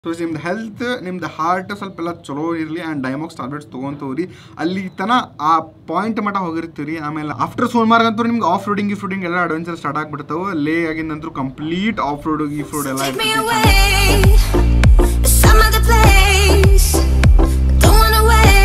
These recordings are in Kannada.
ಸೊ ನಿಮ್ದು ಹೆಲ್ತ್ ನಿಮ್ದು ಹಾರ್ಟ್ ಸ್ವಲ್ಪ ಎಲ್ಲ ಚಲೋ ಇರಲಿ ಆ್ಯಂಡ್ ಡೈಮಾಕ್ಸ್ ಟ್ಯಾಬ್ಲೆಟ್ಸ್ ತೊಗೊಂತವ್ರಿ ಅಲ್ಲಿ ತನ ಆ ಪಾಯಿಂಟ್ ಮಟ ಹೋಗಿರ್ತೀರಿ ಆಮೇಲೆ ಆಫ್ಟರ್ ಸೋಮವಾರ ಅಂತೂ ನಿಮ್ಗೆ ಆಫ್ ರೋಡಿಂಗ್ ಗಿಫ್ ರೋಡಿಂಗ್ ಎಲ್ಲ ಅಡ್ವೆಂಚರ್ ಸ್ಟಾರ್ಟ್ ಆಗ್ಬಿಡ್ತಾವೆ ಲೇ ಆಗಿಂದಂತೂ ಕಂಪ್ಲೀಟ್ ಆಫ್ ರೋಡ್ ಗಿಫ್ ರೋಡ್ ಎಲ್ಲ Take me ಇರ್ತೈತಿ. away to some other place. Don't wanna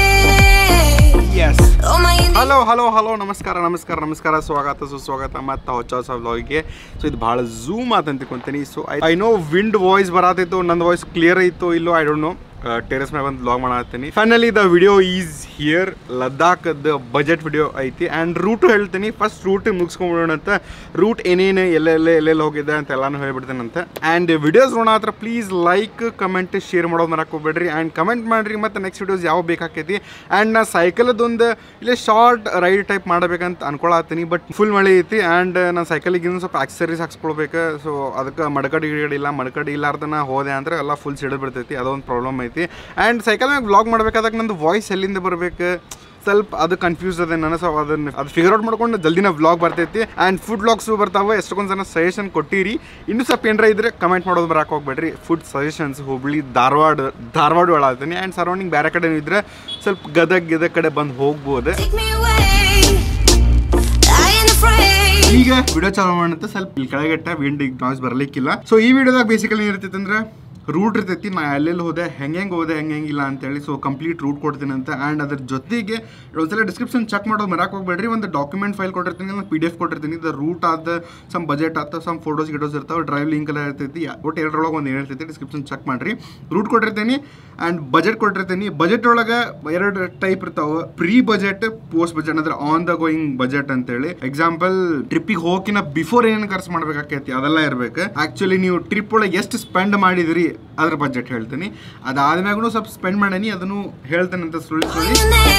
wait. Oh my Indian hello hello hello ನಮಸ್ಕಾರ ನಮಸ್ಕಾರ ನಮಸ್ಕಾರ ಸ್ವಾಗತ ಸುಸ್ವಾಗತ ಮತ್ತು ಹೊಸ ಹೊಸ ವ್ಲಾಗಿಗೆ ಸೊ ಇದು ಭಾಳ ಝೂಮ್ ಆತ ಅಂತಿಕೊಂತೀನಿ so I know wind voice ಬರತ್ತಿತ್ತು ನನ್ನ ವಾಯ್ಸ್ ಕ್ಲಿಯರ್ ಐತೋ ಇಲ್ಲೋ ಐ ಡೋಂಟ್ ನೋ ಟೆರೆಸ್ ಮೇಲೆ ಬಂದು ಬ್ಲಾಗ್ ಮಾಡತ್ತೀನಿ finally the video is here ಲದ್ದಾಖದ ಬಜೆಟ್ ವಿಡಿಯೋ ಐತಿ ಆ್ಯಂಡ್ ರೂಟು ಹೇಳ್ತೀನಿ ಫಸ್ಟ್ ರೂಟ್ ಮುಗಿಸ್ಕೊಂಡ್ಬಿಡೋಣ ಅಂತ ರೂಟ್ ಏನೇನು ಎಲ್ಲೆಲ್ಲ ಎಲ್ಲೆಲ್ಲಿ ಹೋಗಿದೆ ಅಂತ ಎಲ್ಲಾನು ಹೇಳ್ಬಿಡ್ತೇನಂತೆ ಆ್ಯಂಡ್ ವಿಡಿಯೋಸ್ ನೋಡೋ ಹತ್ರ ಪ್ಲೀಸ್ ಲೈಕ್ ಕಮೆಂಟ್ ಶೇರ್ ಮಾಡೋದು ಮರಕ್ಕೆ ಹೋಗ್ಬೇಡ್ರಿ ಆ್ಯಂಡ್ ಕಮೆಂಟ್ ಮಾಡಿರಿ ಮತ್ತು ನೆಕ್ಸ್ಟ್ ವಿಡಿಯೋಸ್ ಯಾವ ಬೇಕಾಕೈತಿ ಆ್ಯಂಡ್ ನಾ ಸೈಕಲದೊಂದು ಇಲ್ಲೇ ಶಾರ್ಟ್ ರೈಡ್ ಟೈಪ್ ಮಾಡಬೇಕಂತ ಅನ್ಕೊಳತ್ತೀನಿ ಬಟ್ ಫುಲ್ ಮಳೆ ಐತಿ ಆ್ಯಂಡ್ ನಾನು ಸೈಕಲಿಗೆ ಇನ್ನೂ ಸ್ವಲ್ಪ ಆಕ್ಸರೀಸ್ ಹಾಕ್ಸ್ಕೊಳ್ಬೇಕು ಸೊ ಅದಕ್ಕೆ ಮಡಕಡಿ ಗಿಡಗಡಿ ಇಲ್ಲ ಮಡಕಡಿ ಇಲ್ಲಾರ್ದನ ಹೋದೆ ಅಂದ್ರೆ ಎಲ್ಲ ಫುಲ್ ಸಿಡಿದು ಬಿಡ್ತೈತಿ ಅದೊಂದು ಪ್ರಾಬ್ಲಮ್ ಐತಿ ಆ್ಯಂಡ್ ಸೈಕಲ್ ಮ್ಯಾಗ ವ್ಲಾಗ್ ಮಾಡ್ಬೇಕಾದಾಗ ನಂದು ವಾಯ್ಸ್ ಎಲ್ಲಿಂದ ಬರಬೇಕು ಸ್ವಲ್ಪ ಅದು ಕನ್ಫ್ಯೂಸ್ ಅದ ನನ್ನ ಸೊ ಅದನ್ನ ಅದು ಫಿಗರ್ ಔಟ್ ಮಾಡ್ಕೊಂಡು ಜಲ್ದಿನ ವ್ಲಾಗ್ ಬರ್ತೈತಿ ಆ್ಯಂಡ್ ಫುಡ್ ವ್ಲಾಗ್ಸು ಬರ್ತಾವೆ ಎಷ್ಟೊಂದು ಜನ ಸಜೆಷನ್ ಕೊಟ್ಟಿರಿ ಇನ್ನೂ ಸ್ವಲ್ಪ ಏನಾರ ಇದ್ರೆ ಕಮೆಂಟ್ ಮಾಡೋದು ಬರಕ್ಕೆ ಹೋಗ್ಬೇಡ್ರಿ ಫುಡ್ ಸಜೆಷನ್ಸ್ ಹುಬ್ಳಿ ಧಾರವಾಡ ಧಾರವಾಡ ಒಳಗ್ತೀನಿ ಆ್ಯಂಡ್ ಸರೌಂಡಿಂಗ್ ಬೇರೆ ಕಡೆ ಇದ್ರೆ ಸ್ವಲ್ಪ ಗದಗ್ ಗದಗ್ ಕಡೆ ಬಂದು ಹೋಗ್ಬೋದು Take me away. I ain't afraid. ಈಗ ವಿಡಿಯೋ ಚಾಲು ಮಾಡುತ್ತೆ ಸ್ವಲ್ಪ ಇಲ್ಲಿ ಕೆಳಗಟ್ಟ ವಿಂಡ್ ನಾಯ್ಸ್ ಬರ್ಲಿಕ್ಕಿಲ್ಲ ಸೊ ಈ ವಿಡಿಯೋದಾಗ ಬೇಸಿಕಲಿ ಏನಿರ್ತೈತೆ ಅಂದ್ರೆ ರೂಟ್ ಇರ್ತೈತಿ ನಾ ಎಲ್ಲೆಲ್ಲಿ ಹೋದೆ ಹೆಂಗೆ ಹೋದೆ ಹೆಂಗೆ ಹೆಂಗಿಲ್ಲ ಅಂತೇಳಿ ಸೊ ಕಂಪ್ಲೀಟ್ ರೂಟ್ ಕೊಡ್ತೀನಿ ಅಂತ ಆ್ಯಂಡ್ ಅದ್ರ ಜೊತೆಗೆ ಒಂದ್ಸಲ ಡಿಸ್ಕ್ರಿಪ್ಷನ್ ಚೆಕ್ ಮಾಡೋದು ಮರಾಕ್ ಹೋಗ್ಬೇಡ್ರಿ ಒಂದು ಡಾಕ್ಯುಮೆಂಟ್ ಫೈಲ್ ಕೊಟ್ಟಿರ್ತೀನಿ ಒಂದು ಪಿ ಡಿ ಎಫ್ ಕೊಟ್ಟಿರ್ತೀನಿ ದ ರೂಟ್ ಆದ ಸಮ್ ಬಜೆಟ್ ಆತ ಸಮ್ ಫೋಟೋಸ್ ಗಿಟೋಸ್ ಇರ್ತಾವೆ ಡ್ರೈವ್ ಲಿಂಕ್ ಎಲ್ಲ ಇರ್ತೈತಿ ಒಟ್ಟು ಎರಡರೊಳಗೆ ಒಂದು ಏನಿರ್ತೈತಿ ಡಿಸ್ಕ್ರಿಪ್ಷನ್ ಚೆಕ್ ಮಾಡಿರಿ ರೂಟ್ ಕೊಟ್ಟಿರ್ತೀನಿ ಆ್ಯಂಡ್ ಬಜೆಟ್ ಕೊಟ್ಟಿರ್ತೀನಿ ಬಜೆಟ್ ಒಳಗೆ ಎರಡು ಟೈಪ್ ಇರ್ತಾವೆ ಪ್ರೀ ಬಜೆಟ್ ಪೋಸ್ಟ್ ಬಜೆಟ್ ಅಂದ್ರೆ ಆನ್ ದ ಗೋಯಿಂಗ್ ಬಜೆಟ್ ಅಂತೇಳಿ ಎಕ್ಸಾಂಪಲ್ ಟ್ರಿಪ್ಪಿಗೆ ಹೋಗಿನ ಬಿಫೋರ್ ಏನೇನು ಖರ್ಚು ಮಾಡ್ಬೇಕಾಕೈತಿ ಅದೆಲ್ಲ ಇರ್ಬೇಕು ಆಕ್ಚುಲಿ ನೀವು ಟ್ರಿಪ್ ಒಳಗೆ ಎಷ್ಟು ಸ್ಪೆಂಡ್ ಮಾಡಿದ್ರಿ ಅದ್ರ ಬಜೆಟ್ ಹೇಳ್ತೀನಿ ಅದಾದ್ಮ್ಯಾಗೂ ಸ್ವಲ್ಪ ಸ್ಪೆಂಡ್ ಮಾಡೀನಿ ಅದನ್ನು ಹೇಳ್ತೇನೆ ಅಂತ ಸುಳ್ಳು ಸುಳ್ಳಿ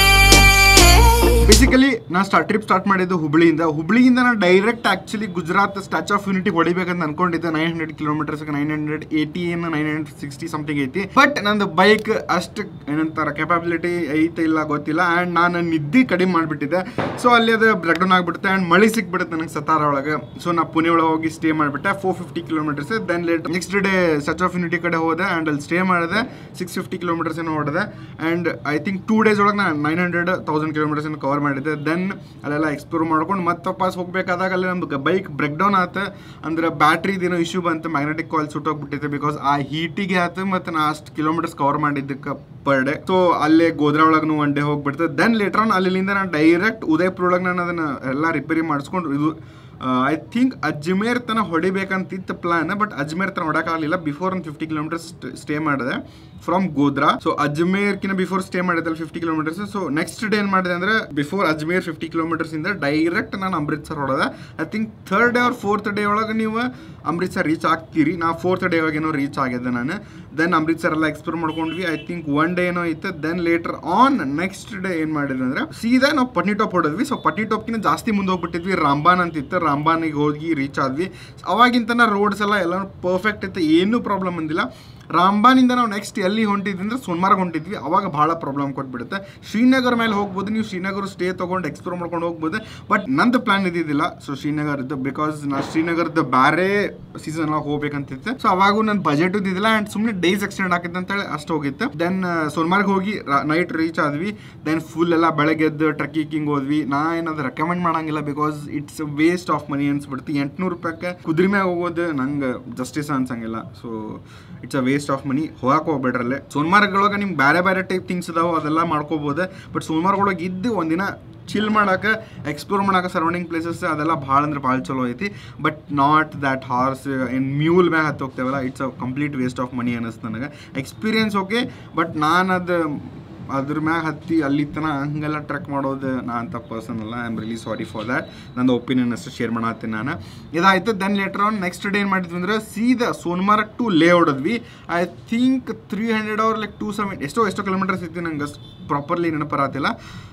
Name. ಬೇಸಿಕಲಿ ನಾ ಸ್ಟಾರ್ಟ್ ಟ್ರಿಪ್ ಸ್ಟಾರ್ಟ್ ಮಾಡಿದ್ದು ಹುಬ್ಳಿಯಿಂದ ಹುಬ್ಳಿಯಿಂದ ನಾನು direct actually Gujarat statue of unity ಹೊಡಿಬೇಕಂತ ಅನ್ಕೊಂಡಿದ್ದೆ nine hundred kilometres nine hundred eighty ಏನು ನೈನ್ ಹಂಡ್ರೆಡ್ ಸಿಕ್ಸ್ಟಿ ಸಮಥಿಂಗ್ ಐತಿ ಬಟ್ ನಂದು ಬೈಕ್ ಅಷ್ಟು ಏನಂತಾರ ಕೆಪಾಬಿಲಿಟಿ ಐತೆ ಇಲ್ಲ ಗೊತ್ತಿಲ್ಲ ಆ್ಯಂಡ್ ನಾನು ನಿದ್ದೆ ಕಡಿಮೆ ಮಾಡಿಬಿಟ್ಟಿದ್ದೆ ಸೊ ಅಲ್ಲಿ ಅದು ಬ್ರೇಕ್ ಡೌನ್ ಆಗಿಬಿಡುತ್ತೆ ಆ್ಯಂಡ್ ಮಳೆ ಸಿಕ್ಬಿಡುತ್ತೆ ನನಗೆ ಸತಾರ ಒಳಗೆ ಸೊ ನಾ ಪುಣೆ ಒಳಗೆ ಹೋಗಿ ಸ್ಟೇ ಮಾಡಿಬಿಟ್ಟೆ four fifty kilometres then late next day statue of unity ಕಡೆ ಹೋದೆ ಆ್ಯಂಡ್ ಅಲ್ಲಿ ಸ್ಟೇ ಮಾಡಿದೆ ಸಿಕ್ಸ್ ಫಿಫ್ಟಿ ಕಿಲೋಮೀಟರ್ಸ್ ಏನೋ ಹೊಡೆದೆ and I think two days ಒಳಗೆ ನಾನು nine hundred thousand kilometres cover ಮಾಡಿದ್ದೆ ದೆನ್ ಅಲ್ಲೆಲ್ಲ ಎಕ್ಸ್ಪ್ಲೋರ್ ಮಾಡ್ಕೊಂಡು ಮತ್ತೆ ವಾಪಸ್ ಹೋಗ್ಬೇಕಾದಾಗ ಅಲ್ಲಿ ನಮ್ದು ಬೈಕ್ ಬ್ರೇಕ್ ಡೌನ್ ಆತ ಅಂದ್ರೆ ಬ್ಯಾಟ್ರಿದೇನೋ ಇಶ್ಯೂ ಬಂತು ಮ್ಯಾಗ್ನೆಟಿಕ್ ಕಾಲ್ ಸುಟ್ಟೋಗ್ಬಿಟ್ಟಿದೆ ಬಿಕಾಸ್ ಆ ಹೀಟಿಗೆ ಆತು ಮತ್ತು ನಾ ಅಷ್ಟು ಕಿಲೋಮೀಟರ್ಸ್ ಕವರ್ ಮಾಡಿದ್ದಕ್ಕೆ ಪರ್ ಡೇ ಸೊ ಅಲ್ಲೇ ಗೋಧ್ರಾ ಒಳಗೂ ಒನ್ ಡೇ ಹೋಗ್ಬಿಡ್ತದೆ ದೆನ್ ಲೇಟರ್ ಆನ್ ಅಲ್ಲಿಂದ ನಾನು ಡೈರೆಕ್ಟ್ ಉದಯಪುರ ಒಳಗೆ ನಾನು ಅದನ್ನು ಎಲ್ಲ ರಿಪೇರಿ ಮಾಡಿಸ್ಕೊಂಡು ಇದು ಐ ಥಿಂಕ್ ಅಜ್ಮೇರ್ ತನ ಹೊಡಿಬೇಕಂತಿತ್ತು ಪ್ಲಾನ್ ಬಟ್ ಅಜ್ಮೇರ್ ತನ ಹೊಡಕ್ಕಾಗಲಿಲ್ಲ ಬಿಫೋರ್ ಒಂದು ಫಿಫ್ಟಿ ಕಿಲೋಮೀಟರ್ಸ್ ಸ್ಟೇ ಮಾಡಿದೆ ಫ್ರಮ್ ಗೋಧ್ರಾ ಸೊ ಅಜ್ಮೇರ್ಕಿನ ಬಿಫೋರ್ ಸ್ಟೇ ಮಾಡಿದೆ fifty kilometres so next day ಏನು ಮಾಡಿದೆ ಅಂದ್ರೆ ಬಿಫೋರ್ ಅಜ್ಮೇರ್ ಫಿಫ್ಟಿ ಕಿಲೋಮೀಟರ್ಸ್ ಇಂದ ಡೈರೆಕ್ಟ್ ನಾನು ಅಮೃತ್ಸರ್ ಹೊಡೆದೆ I think third day or fourth day ಒಳಗೆ ನೀವು ಅಮೃತ್ಸರ್ ರೀಚ್ ಆಗ್ತೀರಿ ನಾ ಫೋರ್ತ್ ಡೇ ಒಳಗೇನೋ ರೀಚ್ ಆಗಿದ್ದೆ ನಾನು ದೆನ್ ಅಮೃತ್ಸರ್ ಎಲ್ಲ ಎಕ್ಸ್ಪ್ಲೋರ್ ಮಾಡ್ಕೊಂಡ್ವಿ ಐ ಥಿಂಕ್ ಒನ್ ಡೇ ಏನೋ ಇತ್ತು then later on next day ಏನು ಮಾಡಿದ್ವಿ ಅಂದ್ರೆ ಸೀದಾ ನಾವು ಪಟ್ನಿ ಟಾಪ್ ಹೊಡೆದ್ವಿ ಸೊ ಪಟ್ನಿ ಟಾಪ್ಕಿನ ಜಾಸ್ತಿ ಮುಂದೆ ಹೋಗ್ಬಿಟ್ಟಿದ್ವಿ ರಾಂಬಾನ್ ಅಂತ ಇತ್ತು ರಾಂಬಾನಿಗೆ ಹೋಗಿ ರೀಚ್ ಆದ್ವಿ ಅವಾಗಿಂತನ ರೋಡ್ಸ್ ಎಲ್ಲ ಎಲ್ಲ ಪರ್ಫೆಕ್ಟ್ ಇತ್ತು ಏನೂ ಪ್ರಾಬ್ಲಮ್ ಬಂದಿಲ್ಲ ರಾಂಬಾನಿಂದ ನಾವು ನೆಕ್ಸ್ಟ್ ಎಲ್ಲಿ ಹೊಂಟಿದ್ವಿ ಅಂದ್ರೆ ಸೋನ್ಮಾರ್ಗ್ ಹೊಂಟಿದ್ವಿ ಅವಾಗ ಭಾಳ ಪ್ರಾಬ್ಲಮ್ ಕೊಟ್ಬಿಡುತ್ತೆ ಶ್ರೀನಗರ್ ಮೇಲೆ ಹೋಗ್ಬೋದು ನೀವು ಶ್ರೀನಗರ್ ಸ್ಟೇ ತೊಗೊಂಡು ಎಕ್ಸ್ಪ್ಲೋರ್ ಮಾಡ್ಕೊಂಡು ಹೋಗ್ಬೋದು ಬಟ್ ನಂದು ಪ್ಲಾನ್ ಇದ್ದಿದ್ದಿಲ್ಲ ಸೊ ಶ್ರೀನಗರ್ ಇದ್ದು ಬಿಕಾಸ್ ನಾ ಶ್ರೀನಗರದ ಬೇರೆ ಸೀಸನ್ ಎಲ್ಲ ಹೋಗ್ಬೇಕಂತಿತ್ತು ಸೊ ಅವಾಗೂ ನನ್ನ ಬಜೆಟ್ ಇದ್ದಿದ್ದಿಲ್ಲ ಆ್ಯಂಡ್ ಸುಮ್ಮನೆ ಡೇಸ್ ಎಕ್ಸ್ಟೆಂಡ್ ಆಗಿತ್ತು ಅಂತೇಳಿ ಅಷ್ಟು ಹೋಗಿತ್ತು ದೆನ್ ಸೋನ್ಮಾರ್ಗ್ ಹೋಗಿ ನೈಟ್ ರೀಚ್ ಆದ್ವಿ ದೆನ್ ಫುಲ್ ಎಲ್ಲ ಬೆಳಗ್ಗೆ ಎದ್ದು ಟ್ರಕ್ಕಿಂಗ್ ಹೋದ್ವಿ ನಾ ಏನಾದ್ರು ರೆಕಮೆಂಡ್ ಮಾಡಂಗಿಲ್ಲ because it's waste of money ಅನ್ಸ್ಬಿಡ್ತಿ ಎಂಟ್ನೂರು ರೂಪಾಯಿಗೆ ಕುದುರೆ ಮ್ಯಾಗ ಹೋಗೋದು ನಂಗೆ ಜಸ್ಟಿಸ್ ಅನ್ಸಂಗಿಲ್ಲ so it's a waste of money ಹೋಗಕ್ಕೆ ಹೋಗ್ಬೇಡ್ರಲ್ಲೇ ಸೋನ್ಮಾರ್ಗ್ ಒಳಗೆ ನಿಮ್ಗೆ ಬೇರೆ ಬೇರೆ ಟೈಪ್ ಥಿಂಗ್ಸ್ ಇದಾವೆ ಅದೆಲ್ಲ ಮಾಡ್ಕೋಬೋದು ಬಟ್ ಸೋನ್ಮಾರ್ಗ್ ಒಳಗೆ ಇದ್ದು ಒಂದಿನ ಚಿಲ್ ಮಾಡಕ್ಕೆ ಎಕ್ಸ್ಪ್ಲೋರ್ ಮಾಡಕ್ಕೆ ಸರೌಂಡಿಂಗ್ ಪ್ಲೇಸಸ್ ಅದೆಲ್ಲ ಭಾಳ ಅಂದ್ರೆ ಭಾಳ ಚಲೋ ಐತಿ ಬಟ್ ನಾಟ್ ದ್ಯಾಟ್ ಹಾರ್ಸ್ ಏನು ಮ್ಯೂಲ್ ಮ್ಯಾಗ ಹತ್ತು ಹೋಗ್ತೇವಲ್ಲ it's a complete waste of money ಅನ್ನಿಸ್ತು ನನಗೆ ಎಕ್ಸ್ಪೀರಿಯನ್ಸ್ ಓಕೆ ಬಟ್ ನಾನು ಅದು ಅದ್ರ ಮ್ಯಾಗ ಹತ್ತಿ ಅಲ್ಲಿ ತನ ಹಂಗೆಲ್ಲ ಟ್ರೆಕ್ ಮಾಡೋದು ನಾ ಅಂತ ಪರ್ಸನ್ ಅಲ್ಲ I am really sorry for that ನಂದು ಒಪಿನಿಯನ್ ಅಷ್ಟು ಶೇರ್ ಮಾಡತ್ತೀನಿ ನಾನು ಇದಾಯ್ತು then later on next day ಏನು ಮಾಡಿದ್ವಿ ಅಂದ್ರೆ ಸೀದಾ ಸೋನ್ಮಾರ್ಗ್ ಟು ಲೇ ಹೊಡೆದ್ವಿ I think three hundred or like two seventy ಎಷ್ಟೋ ಎಷ್ಟೋ ಕಿಲೋಮೀಟರ್ಸ್ ಇತ್ತು ನಂಗೆ ಅಷ್ಟು ಪ್ರಾಪರ್ಲಿ ನೆನಪರಾತಿಲ್ಲ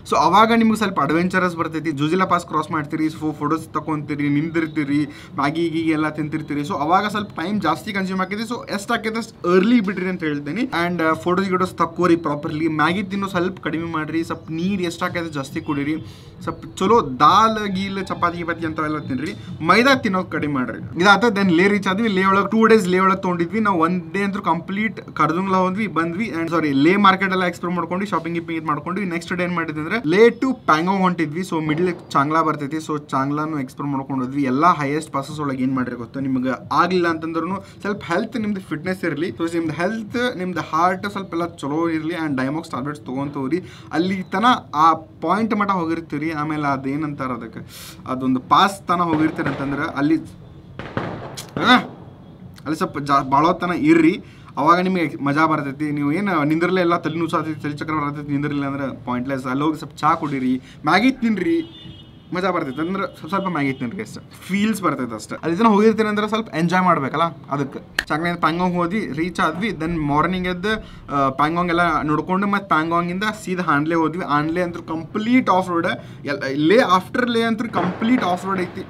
ಸೊ ಅವಾಗ ನಿಮ್ಗೆ ಸ್ವಲ್ಪ ಅಡ್ವೆಂಚರಸ್ ಬರ್ತೈತಿ ಜುಜಿಲಾ ಪಾಸ್ ಕ್ರಾಸ್ ಮಾಡ್ತೀರಿ ಸೊ ಫೋಟೋಸ್ ತಗೊಂತೀರಿ ನಿಂದಿರ್ತೀರಿ ಮ್ಯಾಗಿ ಗೀಗಿ ಎಲ್ಲ ತಿಂತಿರ್ತೀರಿ ಸೊ ಅವಾಗ ಸ್ವಲ್ಪ ಟೈಮ್ ಜಾಸ್ತಿ ಕನ್ಸ್ಯೂಮ್ ಆಕೈತಿ ಸೊ ಎಷ್ಟು ಆಕೈತೆ ಅಷ್ಟು ಅರ್ಲಿ ಬಿಡ್ರಿ ಅಂತ ಹೇಳ್ತೀನಿ ಆ್ಯಂಡ್ ಫೋಟೋಸ್ ಗಿಡೋಸ್ ತಕ್ಕೋರಿ ಪ್ರಾಪರ್ಲಿ ಮ್ಯಾಗಿ ತಿನ್ನೋ ಸ್ವಲ್ಪ ಕಡಿಮೆ ಮಾಡ್ರಿ ಸ್ವಲ್ಪ ನೀರು ಎಷ್ಟು ಆಕೈತೆ ಜಾಸ್ತಿ ಕುಡೀರಿ ಸ್ವಲ್ಪ ಚಲೋ ದಾಲ್ ಗೀಲ್ ಚಪಾತಿ ಗಿಪಾತಿ ಅಂಥವೆಲ್ಲ ತಿನ್ರಿ ಮೈದಾ ತಿನ್ನೋದು ಕಡಿಮೆ ಮಾಡ್ರಿ ಇದಾತ ದೆನ್ ಲೇ ರೀಚ್ ಆದ್ವಿ ಲೇ ಒಳಗೆ ಟೂ ಡೇಸ್ ಲೇ ಒಳಗೆ ತೊಗೊಂಡಿದ್ವಿ ನಾವು ಒನ್ ಡೇ ಅಂತೂ ಕಂಪ್ಲೀಟ್ ಕರ್ದುಂಗ್ಲ ಹೋದ್ವಿ ಬಂದ್ವಿ ಆ್ಯಂಡ್ ಸಾರಿ ಲೇ ಮಾರ್ಕೆಟ್ ಎಲ್ಲ ಎಕ್ಸ್ಪ್ಲೋರ್ ಮಾಡ್ಕೊಂಡು ಶಾಪಿಂಗ್ ಗಿಪಿಂಗ್ ಇದು ಮಾಡ್ಕೊಂಡು ನೆಕ್ಸ್ಟ್ ಡೇ ಏನು ಮಾಡಿದ್ವಿ ಅಂದ್ರೆ ಲೇ ಟು ಪ್ಯಾಂಗಾಂಗ್ ಹೊಂಟಿದ್ವಿ ಸೊ ಮಿಡ್ಲ್ ಚಾಂಗ್ಲಾ ಬರ್ತೈತಿ ಸೊ ಚಾಂಗ್ಲಾನು ಎಕ್ಸ್ಪ್ಲೋರ್ ಮಾಡ್ಕೊಂಡು ಹೋದ್ವಿ ಎಲ್ಲ ಹೈಯೆಸ್ಟ್ ಪಾಸಸ್ ಒಳಗೆ ಏನು ಮಾಡಿರಿ ಗೊತ್ತು ನಿಮ್ಗೆ ಆಗಲಿಲ್ಲ ಅಂತಂದ್ರೂ ಸ್ವಲ್ಪ ಹೆಲ್ತ್ ನಿಮ್ದು ಫಿಟ್ನೆಸ್ ಇರಲಿ ಸೊ ನಿಮ್ದು ಹೆಲ್ತ್ ನಿಮ್ದು ಹಾರ್ಟ್ ಸ್ವಲ್ಪ ಎಲ್ಲ ಚಲೋ ಇರಲಿ ಆ್ಯಂಡ್ ಡೈಮಾಕ್ಸ್ ಟ್ಯಾಬ್ಲೆಟ್ಸ್ ತೊಗೊಂತವ್ರಿ ಅಲ್ಲಿ ತನ ಆ ಪಾಯಿಂಟ್ ಮಟ್ಟ ಹೋಗಿರ್ತೀರಿ ಆಮೇಲೆ ಅದೇನಂತಾರ ಅದಕ್ಕೆ ಅದೊಂದು ಪಾಸ್ ತನ ಹೋಗಿರ್ತೀರಿ ಅಂತಂದ್ರೆ ಅಲ್ಲಿ ಆ, ಅಲ್ಲಿ ಸ್ವಲ್ಪ ಜಾ ಭಾಳ ತನ ಇರ್ರಿ ಅವಾಗ ನಿಮಗೆ ಮಜಾ ಬರ್ತೈತಿ ನೀವು ಏನು ನಿಂದ್ರಲ್ಲೇ ಎಲ್ಲ ತಲೆ ನುಸಾತೈತಿ ತಲೆ ಚಕ್ರ ಬರ್ತೈತಿ ನಿಂದ್ರಿಲ್ಲ ಅಂದ್ರೆ ಪಾಯಿಂಟ್ಲೆಸ್ ಅಲ್ಲಿ ಹೋಗಿ ಸ್ವಲ್ಪ ಚಾ ಕುಡೀರಿ ಮ್ಯಾಗಿ ತಿನ್ರಿ ಮಜಾ ಬರ್ತೈತೆ ಅಂದ್ರೆ ಸ್ವಲ್ಪ ಸ್ವಲ್ಪ ಮ್ಯಾಗಿ ತಿನ್ರಿ ಅಷ್ಟೇ ಫೀಲ್ಸ್ ಬರ್ತೈತೆ ಅಷ್ಟೇ ಅಲ್ಲಿ ತನಕ ಹೋಗಿರ್ತೀನಿ ಅಂದ್ರೆ ಸ್ವಲ್ಪ ಎಂಜಾಯ್ ಮಾಡ್ಬೇಕಲ್ಲ ಅದಕ್ಕೆ ಚಾಕ್ಲೇಟ್ ಪ್ಯಾಂಗಾಂಗ್ ಹೋದ್ವಿ ರೀಚ್ ಆದ್ವಿ ದೆನ್ ಮಾರ್ನಿಂಗ್ ಎದ್ದು ಪ್ಯಾಂಗಾಂಗ್ ಎಲ್ಲ ನೋಡ್ಕೊಂಡು ಮತ್ತು ಪ್ಯಾಂಗಾಂಗಿಂದ ಸೀದಾ ಹಾನ್ಲೆ ಹೋದ್ವಿ ಆನ್ಲೆ ಅಂತೂ ಕಂಪ್ಲೀಟ್ ಆಫ್ ರೋಡ್ ಎಲ್ಲ ಲೇ ಆಫ್ಟರ್ ಲೇ ಅಂತೂ ಕಂಪ್ಲೀಟ್ ಆಫ್ ರೋಡ್ ಐತಿ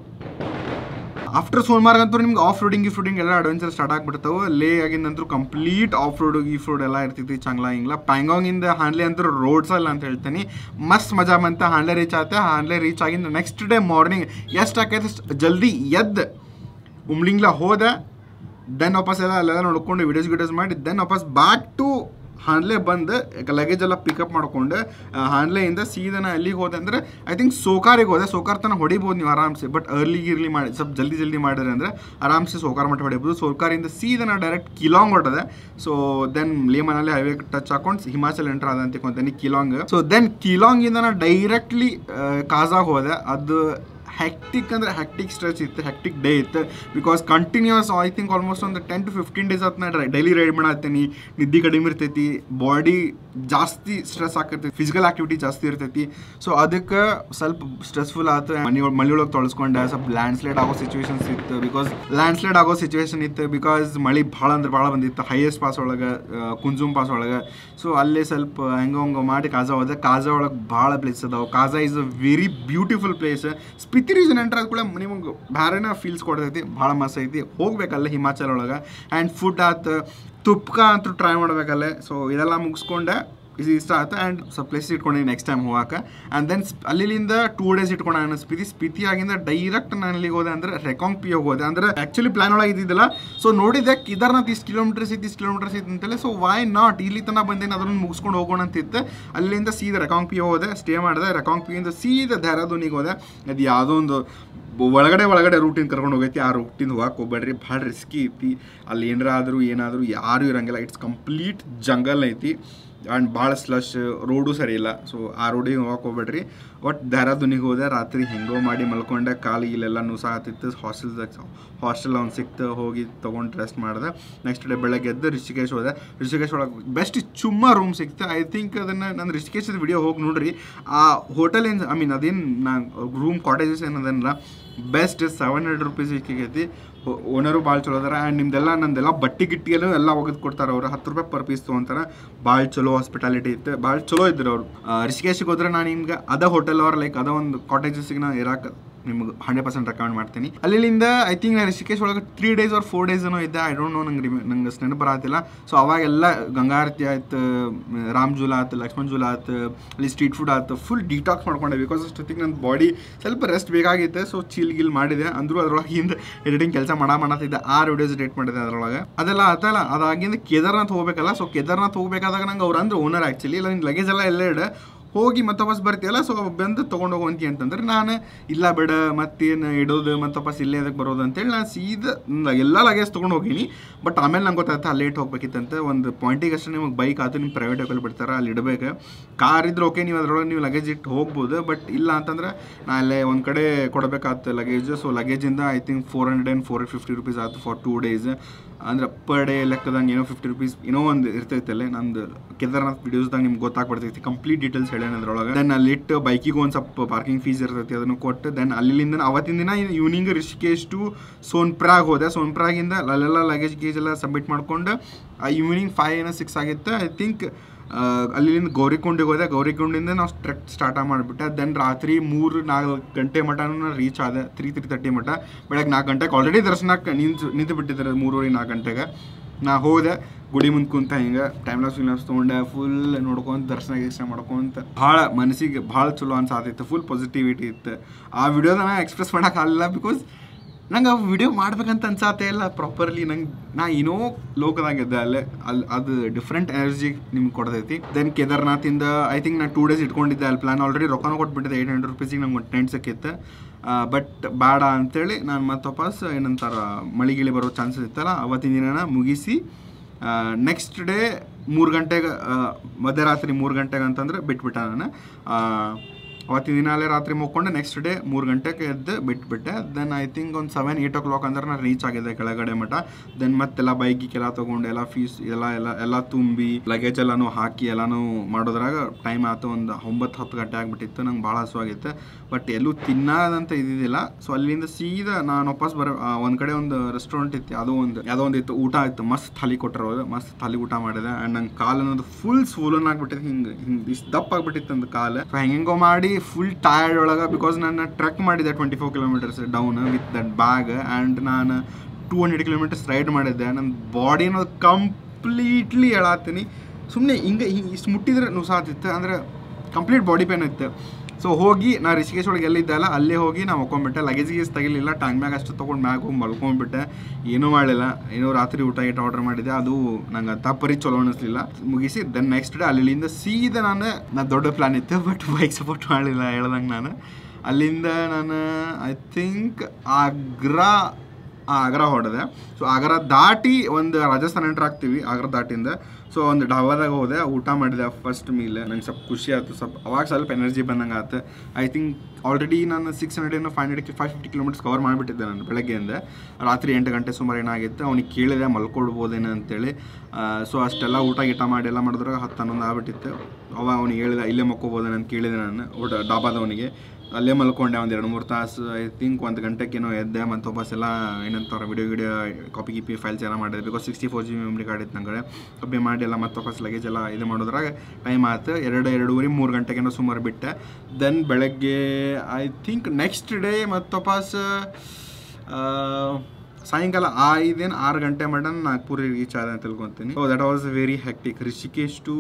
ಆಫ್ಟರ್ ಸೋಮವಾರ ಅಂತೂ ನಿಮ್ಗೆ ಆಫ್ ರೋಡಿಂಗ್ ಈ ಫ್ರೋಡಿಂಗ್ ಎಲ್ಲ ಅಡ್ವೆಂಚರ್ ಸ್ಟಾರ್ಟ್ ಆಗ್ಬಿಡ್ತಾವೆ ಲೇ ಆಗಿಂದಂತೂ ಕಂಪ್ಲೀಟ್ ಆಫ್ ರೋಡ್ ಈ ಫ್ರೋಡ್ ಎಲ್ಲ ಇರ್ತೈತಿ ಚಂಗ್ಲಾ ಹಿಂಗ್ಲ ಪ್ಯಾಂಗಾಂಗಿಂದ ಹಾನ್ಲೆ ಅಂತೂ ರೋಡ್ಸ್ ಅಲ್ಲ ಅಂತ ಹೇಳ್ತೀನಿ ಮಸ್ತ್ ಮಜಾ ಬಂತ ಹಾನ್ಲೆ ರೀಚ್ ಆಗುತ್ತೆ ಹಾನ್ಲೆ ರೀಚ್ ಆಗಿಂದ ನೆಕ್ಸ್ಟ್ ಡೇ ಮಾರ್ನಿಂಗ್ ಎಷ್ಟು ಆಕೈತೆ ಅಷ್ಟ್ ಜಲ್ದಿ ಎದ್ದು ಉಮ್ಲಿಂಗ್ಲ ಹೋದ ದೆನ್ ವಾಪಸ್ ಎಲ್ಲ ಅಲ್ಲೆಲ್ಲ ನೋಡ್ಕೊಂಡು ವಿಡಿಯೋಸ್ ಗಿಡಿಯೋಸ್ ಮಾಡಿ ದೆನ್ ವಾಪಸ್ ಬ್ಯಾಕ್ ಟು ಹಾನ್ಲೆ ಬಂದು ಲಗೇಜ್ ಎಲ್ಲ ಪಿಕಪ್ ಮಾಡ್ಕೊಂಡು ಆ, ಹಾನ್ಲೆಯಿಂದ ಸೀದಾ ನಾ ಎಲ್ಲಿಗೆ ಹೋದೆ ಅಂದರೆ ಐ ಥಿಂಕ್ ಸೋಕಾರಿಗೆ ಹೋದೆ ಸೋಕಾರ್ ತನಕ ಹೊಡಿಬೋದು ನೀವು ಆರಾಮ್ಸೆ ಬಟ್ ಅರ್ಲಿ ಗಿರ್ಲಿ ಮಾಡಿ ಸ್ವಲ್ಪ ಜಲ್ದಿ ಜಲ್ದಿ ಮಾಡಿದ್ರೆ ಅಂದರೆ ಆರಾಮ್ಸೆ ಸೋಕಾರ್ ಮಟ್ಟ ಹೊಡಿಬೋದು ಸೋಕಾರಿಂದ ಸೀದಾ ನಾ ಡೈರೆಕ್ಟ್ ಕಿಲಾಂಗ್ ಹೊಟ್ಟದೆ ಸೊ ದೆನ್ ಲೇಮನಲ್ಲಿ ಹೈವೇ ಟಚ್ ಹಾಕೊಂಡು ಹಿಮಾಚಲ್ ಎಂಟರ್ ಆದ ಅಂತ ತಿಳ್ಕೊಂತೀನಿ ಕಿಲಾಂಗ್ ಸೊ ದೆನ್ ಕಿಲಾಂಗಿಂದ ನಾ ಡೈರೆಕ್ಟ್ಲಿ ಕಾಜಾಗ್ ಹೋದೆ ಅದು ಹೆಕ್ಟಿಕ್ ಅಂದ್ರೆ ಹೆಕ್ಟಿಕ್ ಸ್ಟ್ರೆಚ್ ಇತ್ತು ಹೆಕ್ಟಿಕ್ ಡೇ ಇತ್ತು because continuous I think almost ಒಂದು ಟೆನ್ ಟು ಫಿಫ್ಟೀನ್ ಡೇಸ್ ಆತ್ ನಾ ಡೈಲಿ ರೈಡ್ ಮಾಡತ್ತೀನಿ ನಿದ್ದೆ ಕಡಿಮೆ ಇರ್ತೈತಿ ಬಾಡಿ ಜಾಸ್ತಿ ಸ್ಟ್ರೆಸ್ ಆಗಿರ್ತೈತಿ ಫಿಸಿಕಲ್ ಆಕ್ಟಿವಿಟಿ ಜಾಸ್ತಿ ಇರ್ತೈತಿ ಸೊ ಅದಕ್ಕೆ ಸ್ವಲ್ಪ ಸ್ಟ್ರೆಸ್ಫುಲ್ ಆಯ್ತು ಮನೆ ಮಳೆ ಒಳಗೆ ತೊಳಸ್ಕೊಂಡೆ ಸ್ವಲ್ಪ ಲ್ಯಾಂಡ್ ಸ್ಲೈಡ್ ಆಗೋ ಸಿಚುವೇಶನ್ಸ್ ಇತ್ತು ಬಿಕಾಸ್ ಲ್ಯಾಂಡ್ ಸ್ಲೈಡ್ ಆಗೋ ಸಿಚುವೇಶನ್ ಇತ್ತು ಬಿಕಾಸ್ ಮಳೆ ಭಾಳ ಅಂದ್ರೆ ಭಾಳ ಬಂದಿತ್ತು ಹೈಯೆಸ್ಟ್ ಪಾಸ್ ಒಳಗೆ ಕುಂಜುಮ್ ಪಾಸ್ ಒಳಗೆ ಸೊ ಅಲ್ಲೇ ಸ್ವಲ್ಪ ಹೆಂಗ ಹಂಗ ಮಾಡಿ ಕಾಜಾ ಹೋದೆ ಕಾಜಾ ಒಳಗೆ ಭಾಳ ಪ್ಲೇಸ್ ಅದಾವೆ Kaza is a very beautiful place Spiti reason enter ಆದ ಕೂಡ ನಿಮಗೆ ಬೇರೆನ ಫೀಲ್ಸ್ ಕೊಡ್ತೈತಿ ಭಾಳ ಮಸ್ತ್ ಐತಿ ಹೋಗ್ಬೇಕಲ್ಲ ಹಿಮಾಚಲ್ ಒಳಗೆ ಆ್ಯಂಡ್ ಫುಡ್ ಆತು ತುಪ್ಕ ಅಂತೂ ಟ್ರೈ ಮಾಡ್ಬೇಕಲ್ಲೇ ಸೊ ಇದೆಲ್ಲ ಮುಗಿಸ್ಕೊಂಡೆ ಇದು ಇಷ್ಟ ಆಯ್ತು ಆ್ಯಂಡ್ ಸ್ವಲ್ಪ ಪ್ಲೇಸ್ ಇಟ್ಕೊಂಡಿದ್ದೀನಿ ನೆಕ್ಸ್ಟ್ ಟೈಮ್ ಹೋಗಕ್ಕೆ ಆ್ಯಂಡ್ ದೆನ್ ಅಲ್ಲಿಂದ ಟೂ ಡೇಸ್ ಇಟ್ಕೊಂಡು ನಾನು ಸ್ಪಿತಿ ಸ್ಪಿತಿ ಆಗಿಂದ ಡೈರೆಕ್ಟ್ ನಾನು ಅಲ್ಲಿಗೆ ಹೋದೆ ಅಂದರೆ ರೆಕಾಂಗ್ ಪಿ ಹೋದೆ ಅಂದರೆ ಆ್ಯಕ್ಚುಲಿ ಪ್ಲಾನ್ ಒಳಗೆ ಇದ್ದಿದ್ದಿಲ್ಲ ಸೊ ನೋಡಿದೆ ಕೇದಾರ್ನಾಥ್ ಇಷ್ಟು ಕಿಲೋಮೀಟರ್ಸ್ ಇತ್ತು ಇಷ್ಟು ಕಿಲೋಮೀಟರ್ಸ್ ಇತ್ತು ಅಂತೇಳಿ ಸೊ ವೈ ನಾಟ್ ಇಲ್ಲಿ ತನಕ ಬಂದೇನು ಅದನ್ನು ಮುಗಿಸ್ಕೊಂಡು ಹೋಗೋಣ ಅಂತಿತ್ತು ಅಲ್ಲಿಂದ ಸೀದಾ ರೆಕಾಂಗ್ ಪಿ ಹೋದೆ ಸ್ಟೇ ಮಾಡಿದೆ ರೆಕಾಂಗ್ ಪಿಯಿಂದ ಸೀದಾ ದೇಹರಾದೂನಿಗೆ ಹೋದೆ ಅದು ಯಾವುದೋ ಒಂದು ಒಳಗಡೆ ಒಳಗಡೆ ರೂಟಿನ ಕರ್ಕೊಂಡು ಹೋಗೈತಿ ಆ ರೂಟಿಂದ ಹೋಗಕ್ಕೆ ಹೋಗ್ಬೇಡ್ರಿ ಭಾಳ ರಿಸ್ಕಿ ಐತಿ ಅಲ್ಲಿ ಏನಾರ ಆದರೂ ಏನಾದರೂ ಯಾರೂ ಇರಂಗಿಲ್ಲ ಇಟ್ಸ್ ಕಂಪ್ಲೀಟ್ ಜಂಗಲ್ ಐತಿ ಆ್ಯಂಡ್ ಭಾಳ ಸ್ಲಶ್ ರೋಡು ಸರಿ ಇಲ್ಲ ಸೊ ಆ ರೋಡಿಗೆ ಹೋಗಕ್ಕೆ ಹೋಗ್ಬೇಡ್ರಿ ಒಟ್ಟು ದೇಹರಾದೂನಿಗೆ ಹೋದೆ ರಾತ್ರಿ ಹೆಂಗೋ ಮಾಡಿ ಮಲ್ಕೊಂಡೆ ಕಾಲು ಇಲ್ಲೆಲ್ಲ ನುಸ ಆತಿತ್ತು ಹಾಸ್ಟೆಲ್ದಾಗ ಹಾಸ್ಟೆಲ್ ಅವ್ನು ಸಿಕ್ತು ಹೋಗಿ ತೊಗೊಂಡು ರೆಸ್ಟ್ ಮಾಡಿದೆ ನೆಕ್ಸ್ಟ್ ಡೇ ಬೆಳಗ್ಗೆ ಎದ್ದು ರಿಷಿಕೇಶ್ ಹೋದೆ ರಿಷಿಕೇಶ್ ಒಳಗೆ ಬೆಸ್ಟ್ ಚುಮ್ಮ ರೂಮ್ ಸಿಕ್ತು ಐ ಥಿಂಕ್ ಅದನ್ನು ನಾನು ರಿಷಿಕೇಶದ ವಿಡಿಯೋ ಹೋಗಿ ನೋಡ್ರಿ ಆ ಹೋಟೆಲ್ ಏನು ಐ ಮೀನ್ ಅದೇನು ನಾ ರೂಮ್ ಕಾಟೇಜಸ್ ಏನದಲ್ಲ ಬೆಸ್ಟ್ ಸೆವೆನ್ ಹಂಡ್ರೆಡ್ ರುಪೀಸ್ ಸಿಕ್ಕೈತಿ ಓನರು ಭಾಳ ಚಲೋ ಅದಾರ ಆ್ಯಂಡ್ ನಿಮ್ದೆಲ್ಲ ನಂದೆಲ್ಲ ಬಟ್ಟೆ ಗಿಟ್ಟಿಗೆಲ್ಲ ಎಲ್ಲ ಒಗೆದು ಕೊಡ್ತಾರೆ ಅವ್ರು ಹತ್ತು ರೂಪಾಯಿ ಪರ್ ಪೀಸ್ ತೊಗೊಂತಾರೆ ಭಾಳ ಚಲೋ ಹಾಸ್ಪಿಟಾಲಿಟಿ ಇತ್ತು ಭಾಳ ಚಲೋ ಇದ್ರು ಅವರು ರಿಷಿಕೇಶಿಗೆ ಹೋದ್ರೆ ನಾನು ನಿಮ್ಗೆ ಅದ ಹೋಟೆಲ್ ಅವ್ರ ಲೈಕ್ ಅದ ಒಂದು ಕಾಟೇಜಸ್ಗೆ ನಾನು ಇರಾಕ ನಿಮ್ಗೆ ಹಂಡ್ರೆಡ್ ಪರ್ಸೆಂಟ್ ರೆಕಮೆಂಡ್ ಮಾಡ್ತೀನಿ ಅಲ್ಲಿಂದ ಐ ಥಿಂಕ್ ನಾನು ರಿಷಿಕೇಶ್ ಒಳಗೆ three days or four days ಏನೋ ಇದ್ದೆ ಐ ಡೋಂಟ್ ನೋ ನಂಗೆ ರಿಮೆ ನಂಗೆ ನೆನಪು ಬರತ್ತಿಲ್ಲ ಸೊ ಅವಾಗೆಲ್ಲ ಗಂಗಾರತಿ ಆಯ್ತು ರಾಮ್ ಜೂಲ ಆಯ್ತು ಲಕ್ಷ್ಮಣ್ ಜೂಲ ಆಯ್ತು ಅಲ್ಲಿ ಸ್ಟ್ರೀಟ್ ಫುಡ್ ಆಯ್ತು ಫುಲ್ ಡಿಟಾಕ್ಸ್ ಮಾಡ್ಕೊಂಡೆ ಬಿಕಾಸ್ ಅಷ್ಟೊತ್ತಿಗೆ ನನ್ನ ಬಾಡಿ ಸ್ವಲ್ಪ ರೆಸ್ಟ್ ಬೇಕಾಗಿತ್ತು ಸೊ ಚೀಲ್ ಗಿಲ್ ಮಾಡಿದೆ ಅಂದರೂ ಅದ್ರೊಳಗೆ ಹಿಂದೆ ಎಡಿಟಿಂಗ್ ಕೆಲಸ ಮಾಡ ಮಾಡತ್ತಿದ್ದೆ ಆರು ವಿಡಿಯೋಸ್ ಎಡಿಟ್ ಮಾಡಿದೆ ಅದರೊಳಗೆ ಅದೆಲ್ಲ ಆತಲ್ಲ ಅದಾಗಿಂದ ಕೇದಾರ್ನಾಥ್ ಹೋಗ್ಬೇಕಲ್ಲ ಸೊ ಕೇದಾರ್ನಾಥ್ ಹೋಗ್ಬೇಕಾದಾಗ ನಂಗೆ ಅವ್ರು ಅಂದ್ರೆ ಓನರ್ ಆ್ಯಕ್ಚುಲಿ ಇಲ್ಲ ನಿನ್ನ ಲಗೇಜ್ ಎಲ್ಲ ಎಲ್ಲ ಇಡ ಹೋಗಿ ಮತ್ತೆ ವಾಪಸ್ ಬರ್ತೀಯಲ್ಲ ಸೊ ಬಂದು ತೊಗೊಂಡು ಹೋಗುವಂತಿ ಅಂತಂದ್ರೆ ನಾನು ಇಲ್ಲ ಬೇಡ ಮತ್ತೇನು ಇಡೋದು ಮತ್ತೆ ವಾಪಸ್ ಇಲ್ಲೇ ಅದಕ್ಕೆ ಬರೋದು ಅಂತೇಳಿ ನಾನು ಸೀದಾ ನ- ಎಲ್ಲ ಲಗೇಜ್ ತೊಗೊಂಡು ಹೋಗೀನಿ ಬಟ್ ಆಮೇಲೆ ನಂಗೆ ಗೊತ್ತಾಯ್ತು ಅಲ್ಲಿ ಲೇಟ್ ಹೋಗ್ಬೇಕಿತ್ತಂತೆ ಒಂದು ಪಾಯಿಂಟಿಗೆ ಅಷ್ಟೇ ನಿಮಗೆ ಬೈಕ್ ಆಯ್ತು ನಿಮ್ಮ ಪ್ರೈವೇಟ್ ವೆಹಿಕಲ್ ಬಿಡ್ತಾರೆ ಅಲ್ಲಿ ಇಡಬೇಕು ಕಾರ್ ಇದ್ರೆ ಓಕೆ ನೀವು ಅದರೊಳಗೆ ನೀವು ಲಗೇಜ್ ಇಟ್ಟು ಹೋಗ್ಬೋದು ಬಟ್ ಇಲ್ಲ ಅಂತಂದ್ರೆ ನಾ ಅಲ್ಲೇ ಒಂದು ಕಡೆ ಕೊಡಬೇಕಾಗ್ತದೆ ಲಗೇಜ್ ಸೊ ಲಗೇಜಿಂದ I think four hundred and four fifty rupees ಆಯ್ತು ಫಾರ್ ಟೂ ಡೇಸ್ ಅಂದ್ರೆ ಪರ್ ಡೇ ಲೆಕ್ಕದಂಗೆ ಏನೋ ಫಿಫ್ಟಿ ರುಪೀಸ್ ಏನೋ ಒಂದು ಇರ್ತೈತಲ್ಲ ನಂದು ಕೇದಾರ್ನಾಥ್ ವಿಡಿಯೋಸ್ದಾಗ ನಿಮ್ಗೆ ಗೊತ್ತಾಗ್ಬಿಡ್ತೈತಿ ಕಂಪ್ಲೀಟ್ ಡೀಟೇಲ್ಸ್ ಹೇಳೇನ ಅದ್ರೊಳಗೆ ದೆನ್ ಅಲ್ಲಿ ಇಟ್ಟು ಬೈಕಿಗೆ ಒಂದು ಸ್ವಲ್ಪ ಪಾರ್ಕಿಂಗ್ ಫೀಸ್ ಇರ್ತೈತಿ ಅದನ್ನು ಕೊಟ್ಟು ದೆನ್ ಅಲ್ಲಿಂದ ಅವತ್ತಿನ ದಿನ ಈವ್ನಿಂಗ್ ರಿಷಿಕೇಶ್ ಟು ಸೋನ್ಪ್ರಾಗ್ ಹೋದೆ ಸೋನ್ಪ್ರಾಗಿಂದ ಅಲ್ಲೆಲ್ಲ ಲಗೇಜ್ ಗೇಜ್ ಎಲ್ಲ ಸಬ್ಮಿಟ್ ಮಾಡ್ಕೊಂಡು ಈವ್ನಿಂಗ್ ಫೈವ್ ಏನೋ ಸಿಕ್ಸ್ ಆಗಿತ್ತು ಐ ಥಿಂಕ್ ಅಲ್ಲಿಂದ ಗೌರಿಕೊಂಡಿಗೆ ಹೋದೆ ಗೌರಿಕೊಂಡಿಂದ ನಾವು ಟ್ರೆಕ್ ಸ್ಟಾರ್ಟ್ ಮಾಡಿಬಿಟ್ಟೆ ದೆನ್ ರಾತ್ರಿ ಮೂರು ನಾಲ್ಕು ಗಂಟೆ ಮಟನೂ ನಾನು ರೀಚ್ ಆದೆ ತ್ರೀ ತ್ರೀ ತರ್ಟಿ ಮಟ ಬೆಳಗ್ಗೆ ನಾಲ್ಕು ಗಂಟೆಗೆ ಆಲ್ರೆಡಿ ದರ್ಶನಕ್ಕೆ ನಿಂತು ನಿಂತು ಬಿಟ್ಟಿದ್ದಾರೆ ಮೂರುವರೆ ನಾಲ್ಕು ಗಂಟೆಗೆ ನಾ ಹೋದೆ ಗುಡಿ ಮುಂದೆ ಕುಂತ ಹಿಂಗೆ ಟೈಮ್ ಲಾಸ್ ಲಾಸ್ ತೊಗೊಂಡೆ ಫುಲ್ ನೋಡ್ಕೊಂತ ದರ್ಶನ ಗಿರ್ಶನ ಮಾಡ್ಕೊಂತ ಭಾಳ ಮನಸ್ಸಿಗೆ ಭಾಳ ಚಲೋ ಅನ್ಸಾತಿತ್ತು ಫುಲ್ ಪಾಸಿಟಿವಿಟಿ ಇತ್ತು ಆ ವಿಡಿಯೋದ ನಾ ಎಕ್ಸ್ಪ್ರೆಸ್ ಮಾಡೋಕ್ಕಾಗಲಿಲ್ಲ ಬಿಕಾಸ್ ನಂಗೆ ಆ ವಿಡಿಯೋ ಮಾಡ್ಬೇಕಂತ ಅನ್ಸಾತೆ ಇಲ್ಲ ಪ್ರಾಪರ್ಲಿ ನಂಗೆ ನಾ ಏನೋ ಲೋಕದಾಗಿದ್ದೆ ಅಲ್ಲೇ ಅಲ್ಲಿ ಅದು ಡಿಫ್ರೆಂಟ್ ಎನರ್ಜಿ ನಿಮ್ಗೆ ಕೊಡ್ತೈತಿ ದೆನ್ ಕೇದಾರ್ನಾಥಿಂದ ಐ ಥಿಂಕ್ ನಾನು ಟೂ ಡೇಸ್ ಇಟ್ಕೊಂಡಿದ್ದೆ ಅಲ್ಲಿ ಪ್ಲಾನ್ ಆಲ್ರೆಡಿ ರೊಕ್ಕನೂ ಕೊಟ್ಬಿಟ್ಟಿದ್ದೆ ಏಯ್ಟ್ ಹಂಡ್ರೆಡ್ ರುಪೀಸಿಗೆ ನಂಗೆ ಒಂದು ಟೆಂಟ್ ಸಿಕ್ಕಿತ್ತು ಬಟ್ ಬೇಡ ಅಂತೇಳಿ ನಾನು ಮತ್ತೆ ವಾಪಸ್ ಏನಂತಾರ ಮಳಿ ಗಿಳಿ ಬರೋ ಚಾನ್ಸಸ್ ಇತ್ತಲ್ಲ ಅವತ್ತಿನ ದಿನನ ಮುಗಿಸಿ ನೆಕ್ಸ್ಟ್ ಡೇ ಮೂರು ಗಂಟೆಗೆ ಮಧ್ಯರಾತ್ರಿ ಮೂರು ಗಂಟೆಗೆ ಅಂತಂದ್ರೆ ಬಿಟ್ಬಿಟ್ಟೆ ನಾನು ಆ, ಅವತ್ತಿನ ದಿನ ಅಲ್ಲೇ ರಾತ್ರಿ ಮುಕ್ಕೊಂಡು ನೆಕ್ಸ್ಟ್ ಡೇ ಮೂರು ಗಂಟೆಗೆ ಎದ್ದು ಬಿಟ್ಬಿಟ್ಟೆ ದೆನ್ ಐ ಥಿಂಕ್ ಒಂದು ಸೆವೆನ್ ಏಯ್ಟ್ ಓ ಕ್ಲಾಕ್ ಅಂದ್ರೆ ನಾನು ರೀಚ್ ಆಗಿದೆ ಕೆಳಗಡೆ ಮಠ ದೆನ್ ಮತ್ತೆಲ್ಲ ಬೈಕಿಗೆಲ್ಲ ತೊಗೊಂಡು ಎಲ್ಲ ಫೀಸ್ ಎಲ್ಲ ಎಲ್ಲ ಎಲ್ಲ ತುಂಬಿ ಲಗೇಜ್ ಎಲ್ಲನೂ ಹಾಕಿ ಎಲ್ಲನೂ ಮಾಡೋದ್ರಾಗ ಟೈಮ್ ಆಯ್ತು ಒಂದು ಒಂಬತ್ತು ಹತ್ತು ಗಂಟೆ ಆಗಿಬಿಟ್ಟಿತ್ತು ನಂಗೆ ಭಾಳ ಹಸುವಾಗಿತ್ತು ಬಟ್ ಎಲ್ಲೂ ತಿನ್ನೋದಂತ ಇದ್ದಿದ್ದಿಲ್ಲ ಸೊ ಅಲ್ಲಿಂದ ಸೀದಾ ನಾನು ವಾಪಸ್ ಬರೋ ಒಂದು ಕಡೆ ಒಂದು ರೆಸ್ಟೋರೆಂಟ್ ಇತ್ತು ಯಾವುದೋ ಒಂದು ಯಾವುದೋ ಒಂದು ಇತ್ತು ಊಟ ಇತ್ತು ಮಸ್ತ್ ಥಾಲಿ ಕೊಟ್ಟರು ಮಸ್ತ್ ಥಾಲಿ ಊಟ ಮಾಡಿದೆ ಆ್ಯಂಡ್ ನಂಗೆ ಕಾಲು ಅನ್ನೋದು ಫುಲ್ ಸ್ವೂಲನ್ ಆಗ್ಬಿಟ್ಟಿತ್ತು ಹಿಂಗೆ ಹಿಂಗೆ ಇಷ್ಟು ದಪ್ಪ ಆಗ್ಬಿಟ್ಟಿತ್ತು ಅಂದು ಕಾಲು ಸೊ ಹೆಂಗೆಂಗೋ ಮಾಡಿ ಫುಲ್ ಟಯರ್ಡ್ ಒಳಗೆ ಬಿಕಾಸ್ ನಾನು ಟ್ರೆಕ್ ಮಾಡಿದ್ದೆ twenty four kilometres down with that bag and ನಾನು ಟೂ ಹಂಡ್ರೆಡ್ ಕಿಲೋಮೀಟರ್ಸ್ ರೈಡ್ ಮಾಡಿದ್ದೆ ನನ್ನ ಬಾಡಿ ಅನ್ನೋದು ಕಂಪ್ಲೀಟ್ಲಿ ಹೇಳತ್ತೀನಿ ಸುಮ್ಮನೆ ಹಿಂಗೆ ಹಿಂಗೆ ಇಷ್ಟು ಮುಟ್ಟಿದ್ರೆ ನುಸಾತಿತ್ತು ಅಂದರೆ ಕಂಪ್ಲೀಟ್ ಬಾಡಿ ಪೇನ್ ಇತ್ತು ಸೊ ಹೋಗಿ ನಾ ರಿಷಿಕೇಶ್ ಒಳಗೆ ಎಲ್ಲಿದ್ದೆ ಅಲ್ಲ ಅಲ್ಲೇ ಹೋಗಿ ನಾ ಮಕ್ಕೊಂಬಿಟ್ಟೆ ಲಗೇಜ್ ಗೀಸ್ ತೆಗಿಲಿಲ್ಲ ಟ್ಯಾಂಕ್ ಮ್ಯಾಗ ಅಷ್ಟು ತೊಗೊಂಡು ಮ್ಯಾಗ ಹೋಗಿ ಮಲ್ಕೊಂಡ್ಬಿಟ್ಟೆ ಏನೂ ಮಾಡಲಿಲ್ಲ ಏನೋ ರಾತ್ರಿ ಊಟ ಗೀಟ ಆರ್ಡರ್ ಮಾಡಿದ್ದೆ ಅದು ನಂಗೆ ತಪ್ಪರಿ ಚಲೋ ಅನ್ನಿಸ್ಲಿಲ್ಲ ಮುಗಿಸಿ ದೆನ್ ನೆಕ್ಸ್ಟ್ ಡೇ ಅಲ್ಲಿಂದ ಸೀದಾ ನಾನು ನಾ ದೊಡ್ಡ ಪ್ಲ್ಯಾನ್ ಇತ್ತು ಬಟ್ ಬೈಕ್ ಸಪೋರ್ಟ್ ಮಾಡಲಿಲ್ಲ ಹೇಳ್ದಂಗೆ ನಾನು ಅಲ್ಲಿಂದ ನಾನು ಐ ಥಿಂಕ್ ಆಗ್ರಾ ಆ, ಆಗ್ರಾ ಹೊಡೆದೆ ಸೊ ಆಗ್ರಾ ದಾಟಿ ಒಂದು ರಾಜಸ್ಥಾನ ಎಂಟ್ರ್ ಆಗ್ತೀವಿ ಆಗ್ರಾ ದಾಟಿಂದ ಸೊ ಒಂದು ಡಾಬಾದಾಗ ಹೋದೆ ಊಟ ಮಾಡಿದೆ ಫಸ್ಟ್ ಮೀಲ್ ನಂಗೆ ಸ್ವಲ್ಪ ಖುಷಿ ಆಯ್ತು ಸ್ವಲ್ಪ ಅವಾಗ ಸ್ವಲ್ಪ ಎನರ್ಜಿ ಬಂದಂಗೆ ಆಯ್ತು ಐ ಥಿಂಕ್ ಆಲ್ರೆಡಿ ನಾನು ಸಿಕ್ಸ್ ಹಂಡ್ರೆಡ್ ಏನೋ five hundred five fifty kilometres cover ಮಾಡಿಬಿಟ್ಟಿದ್ದೆ ನಾನು ಬೆಳಗ್ಗೆಯಿಂದ ರಾತ್ರಿ ಎಂಟು ಗಂಟೆ ಸುಮಾರು ಏನಾಗಿತ್ತು ಅವ್ನಿಗೆ ಕೇಳಿದೆ ಮಲ್ಕೊಡ್ಬೋದೇನೋ ಅಂತೇಳಿ ಸೊ ಅಷ್ಟೆಲ್ಲ ಊಟ ಗೀಟ ಮಾಡಿ ಎಲ್ಲ ಮಾಡಿದ್ರೆ ಹತ್ತು ಹನ್ನೊಂದು ಆಗ್ಬಿಟ್ಟಿತ್ತು ಅವ ಅವ್ನಿಗೆ ಹೇಳಿದ ಇಲ್ಲೇ ಮಕ್ಕೋಬೋದೇನೋ ಅಂತ ಕೇಳಿದೆ ನಾನು ಊಟ ಡಾಬಾದವನಿಗೆ ಅಲ್ಲೇ ಮಲ್ಕೊಂಡೆ ಒಂದು ಎರಡು ಮೂರು ತಾಸು ಐ ಥಿಂಕ್ ಒಂದು ಗಂಟೆಗೇನೋ ಎದ್ದೆ ಮತ್ತು ವಾಪಸ್ ಎಲ್ಲ ಏನಂತಾರೆ ವಿಡಿಯೋ ವಿಡಿಯೋ ಕಾಪಿ ಗಿಪಿ ಫೈಲ್ಸ್ ಎಲ್ಲ ಮಾಡಿದೆ because sixty four G B memory card ಇತ್ತು ನಂಗೆ ಕಮ್ಮಿ ಮಾಡಿ ಎಲ್ಲ ಮತ್ತೆ ವಾಪಸ್ ಲಗೇಜ್ ಎಲ್ಲ ಇದು ಮಾಡೋದ್ರಾಗ ಟೈಮ್ ಆಯ್ತು ಎರಡು ಎರಡೂವರೆ ಮೂರು ಗಂಟೆಗೇನೋ ಸುಮಾರು ಬಿಟ್ಟೆ ದೆನ್ ಬೆಳಗ್ಗೆ ಐ ಥಿಂಕ್ ನೆಕ್ಸ್ಟ್ ಡೇ ಮತ್ತೆ ವಾಪಸ್ ಆ, ಸಾಯಂಕಾಲ ಐದೇನು ಆರು ಗಂಟೆ ಮಟ ನಾಗ್ಪುರಿಗೆ ರೀಚ್ ಆದ ಅಂತ ತಿಳ್ಕೊತೀನಿ so that was very hectic Rishikesh to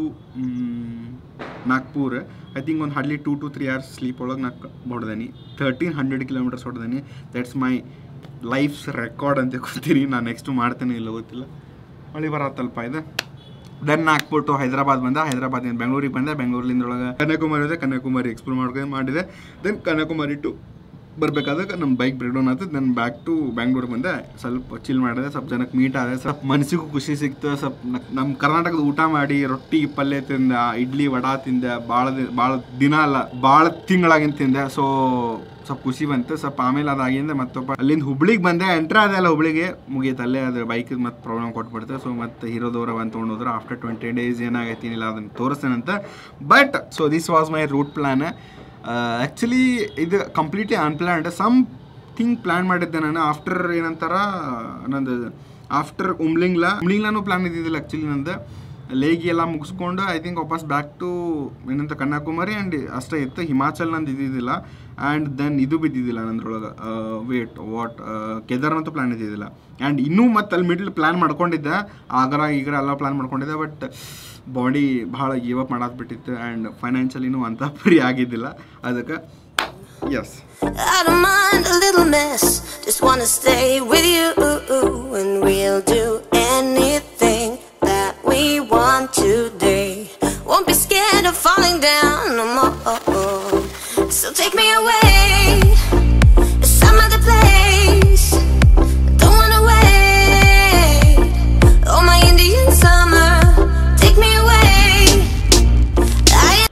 Nagpur I think ಒಂದು hardly two to three hours sleep ಒಳಗೆ ನಾಲ್ಕು ಹೊಡೆದೇನಿ ತರ್ಟೀನ್ ಹಂಡ್ರೆಡ್ ಕಿಲೋಮೀಟರ್ಸ್ ಹೊಡೆದೇನಿ ದಟ್ಸ್ ಮೈ ಲೈಫ್ಸ್ ರೆಕಾರ್ಡ್ ಅಂತ ಕೊಡ್ತೀನಿ ನಾನು ನೆಕ್ಸ್ಟ್ ಮಾಡ್ತೇನೆ ಇಲ್ಲ ಗೊತ್ತಿಲ್ಲ ಮಳೆ ಬರತ್ತಲ್ಪ ಇದೆ ದೆನ್ ಹಾಕ್ಬಿಟ್ಟು ಹೈದರಾಬಾದ್ ಬಂದ ಹೈದರಾಬಾದಿಂದ ಬೆಂಗಳೂರಿಗೆ ಬಂದೆ ಬೆಂಗಳೂರಿಂದ ಒಳಗೆ ಕನ್ಯಾಕುಮಾರಿ ಹೋದೆ ಕನ್ಯಾಕುಮಾರಿ ಎಕ್ಸ್ಪ್ಲೋರ್ ಮಾಡ್ಕೊಂಡು ಮಾಡಿದೆ ದೆನ್ ಕನ್ಯಾಕುಮಾರಿ ಟು ಬರ್ಬೇಕಾದಾಗ ನಮ್ಮ ಬೈಕ್ ಬ್ರೇಕ್ ಡೌನ್ ಆಯ್ತು ದೆನ್ ಬ್ಯಾಕ್ ಟು ಬ್ಯಾಂಗ್ಳೂರ್ ಬಂದೆ ಸ್ವಲ್ಪ ಚಿಲ್ ಮಾಡಿದೆ ಸ್ವಲ್ಪ ಜನಕ್ಕೆ ಮೀಟ್ ಆದೆ ಸ್ವಲ್ಪ ಮನಸ್ಸಿಗೂ ಖುಷಿ ಸಿಕ್ತು ಸ್ವಲ್ಪ ನಮ್ಮ ಕರ್ನಾಟಕದ ಊಟ ಮಾಡಿ ರೊಟ್ಟಿ ಪಲ್ಯ ತಿಂದ ಇಡ್ಲಿ ವಡಾ ತಿಂದೆ ಭಾಳ ಭಾಳ ದಿನ ಅಲ್ಲ ಭಾಳ ತಿಂಗಳಾಗಿಂದ ತಿಂದೆ ಸೊ ಸ್ವಲ್ಪ ಖುಷಿ ಬಂತು ಸ್ವಲ್ಪ ಆಮೇಲೆ ಅದಾಗಿಂದ ಮತ್ತೊಬ್ಬ ಅಲ್ಲಿಂದ ಹುಬ್ಳಿಗೆ ಬಂದೆ ಎಂಟ್ರ್ ಆದೆ ಅಲ್ಲ ಹುಬ್ಳಿಗೆ ಮುಗೀತು ಅಲ್ಲೇ ಅದು ಬೈಕ್ ಮತ್ತೆ ಪ್ರಾಬ್ಲಮ್ ಕೊಟ್ಬಿಡ್ತು ಸೊ ಮತ್ತೆ ಹೀರೋದವ್ರ ಬಂದು ತೊಗೊಂಡೋದ್ರು ಆಫ್ಟರ್ ಟ್ವೆಂಟಿ ಡೇಸ್ ಏನಾಗೈತಿ ಏನಿಲ್ಲ ಅದನ್ನು ತೋರಿಸ್ತೇನಂತ but so this was my route plan actually ಇದು completely unplanned something plan ಮಾಡಿದ್ದೆ ನಾನು ಆಫ್ಟರ್ ಏನಂತಾರ ನಂದು ಆಫ್ಟರ್ ಉಮ್ಲಿಂಗ್ಲ ಉಮ್ಲಿಂಗ್ಲಾನು ಪ್ಲಾನ್ ಇದ್ದಿದ್ದಿಲ್ಲ ಆ್ಯಕ್ಚುಲಿ ನಂದು ಲೇಗಿ ಎಲ್ಲ ಮುಗಿಸ್ಕೊಂಡು ಐ ಥಿಂಕ್ ವಾಪಸ್ ಬ್ಯಾಕ್ ಟು ಏನಂತ ಕನ್ಯಾಕುಮಾರಿ ಆ್ಯಂಡ್ ಅಷ್ಟೇ ಇತ್ತು ಹಿಮಾಚಲ್ ನಂದು ಇದ್ದಿದ್ದಿಲ್ಲ ಆ್ಯಂಡ್ ದೆನ್ ಇದು ಬಿದ್ದಿದ್ದಿಲ್ಲ ನಂದ್ರೊಳಗೆ ವೇಟ್ ವಾಟ್ ಕೇದಾರ್ನಾಥ್ ಪ್ಲ್ಯಾನ್ ಇದ್ದಿದ್ದಿಲ್ಲ ಆ್ಯಂಡ್ ಇನ್ನೂ ಮತ್ತೆ ಅಲ್ಲಿ ಮಿಡ್ಲ್ ಪ್ಲ್ಯಾನ್ ಮಾಡ್ಕೊಂಡಿದ್ದೆ ಆಗ್ರಾ ಈಗ್ರ ಎಲ್ಲ ಪ್ಲ್ಯಾನ್ ಮಾಡ್ಕೊಂಡಿದ್ದೆ ಬಟ್ ಬಾಡಿ ಭಾಳ ಗಿವ್ ಅಪ್ ಮಾಡಾತ್ಬಿಟ್ಟಿತ್ತು ಆ್ಯಂಡ್ ಫೈನಾನ್ಷಿಯಲಿನೂ ಅಂತ ಫ್ರೀ ಆಗಿದ್ದಿಲ್ಲ ಅದಕ್ಕೆ yes I don't mind a little mess. Just wanna stay with you, and we'll do anything that we want to do.